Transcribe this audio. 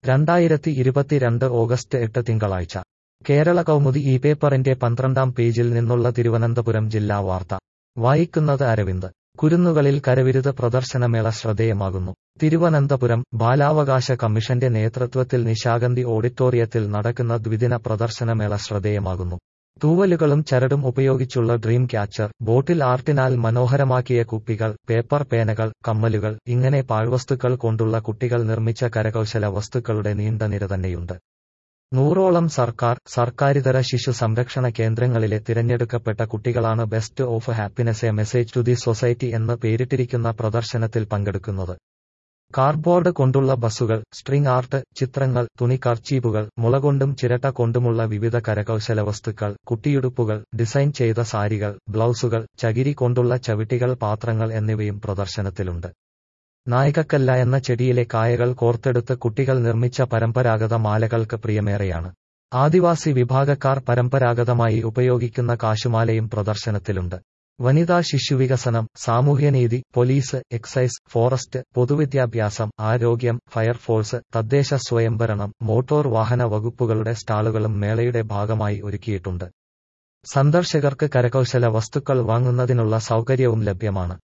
രണ്ടായിരത്തി ഇരുപത്തിരണ്ട് ഓഗസ്റ്റ് എട്ട് തിങ്കളാഴ്ച കേരള കൗമുദി ഈ പേപ്പറിന്റെ പന്ത്രണ്ടാം പേജിൽ നിന്നുള്ള തിരുവനന്തപുരം ജില്ലാ വാർത്ത വായിക്കുന്നത് അരവിന്ദ് കുരുന്നുകളിൽ കരവിരുത് പ്രദർശനമേള ശ്രദ്ധേയമാകുന്നു തിരുവനന്തപുരം ബാലാവകാശ കമ്മീഷന്റെ നേതൃത്വത്തിൽ നിശാഗന്ധി ഓഡിറ്റോറിയത്തിൽ നടക്കുന്ന ദ്വിദിന പ്രദർശനമേള ശ്രദ്ധേയമാകുന്നു തൂവലുകളും ചരടും ഉപയോഗിച്ചുള്ള ഡ്രീം ക്യാച്ചർ ബോട്ടിൽ ആർട്ടിനാൽ മനോഹരമാക്കിയ കുപ്പികൾ പേപ്പർ പേനകൾ കമ്മലുകൾ ഇങ്ങനെ പാഴ്വസ്തുക്കൾ കൊണ്ടുള്ള കുട്ടികൾ നിർമ്മിച്ച കരകൗശല വസ്തുക്കളുടെ നീണ്ട നിര തന്നെയുണ്ട് നൂറോളം സർക്കാർ സർക്കാരിതര ശിശു സംരക്ഷണ കേന്ദ്രങ്ങളിലെ തിരഞ്ഞെടുക്കപ്പെട്ട കുട്ടികളാണ് best of happiness a message to the society എന്ന് പേരിട്ടിരിക്കുന്ന പ്രദർശനത്തിൽ പങ്കെടുക്കുന്നത് കാർഡ്ബോർഡ് കൊണ്ടുള്ള ബസ്സുകൾ സ്ട്രിംഗ് ആർട്ട് ചിത്രങ്ങൾ തുണി കർച്ചീപ്പുകൾ മുളകൊണ്ടും ചിരട്ട കൊണ്ടുമുള്ള വിവിധ കരകൗശല വസ്തുക്കൾ കുട്ടിയുടുപ്പുകൾ ഡിസൈൻ ചെയ്ത സാരികൾ ബ്ലൗസുകൾ ചകിരി കൊണ്ടുള്ള ചവിട്ടികൾ പാത്രങ്ങൾ എന്നിവയും പ്രദർശനത്തിലുണ്ട് നായികക്കല്ല എന്ന ചെടിയിലെ കായകൾ കോർത്തെടുത്ത് കുട്ടികൾ നിർമ്മിച്ച പരമ്പരാഗത മാലകൾക്ക് പ്രിയമേറെയാണ് ആദിവാസി വിഭാഗക്കാർ പരമ്പരാഗതമായി ഉപയോഗിക്കുന്ന കാശുമാലയും പ്രദർശനത്തിലുണ്ട് വനിതാ ശിശുവികസനം സാമൂഹ്യനീതി പോലീസ് എക്സൈസ് ഫോറസ്റ്റ് പൊതുവിദ്യാഭ്യാസം ആരോഗ്യം ഫയർഫോഴ്സ് തദ്ദേശ സ്വയംഭരണം മോട്ടോർ വാഹന വകുപ്പുകളുടെ സ്റ്റാളുകളും മേളയുടെ ഭാഗമായി ഒരുക്കിയിട്ടുണ്ട് സന്ദർശകർക്ക് കരകൗശല വസ്തുക്കൾ വാങ്ങുന്നതിനുള്ള സൗകര്യവും ലഭ്യമാണ്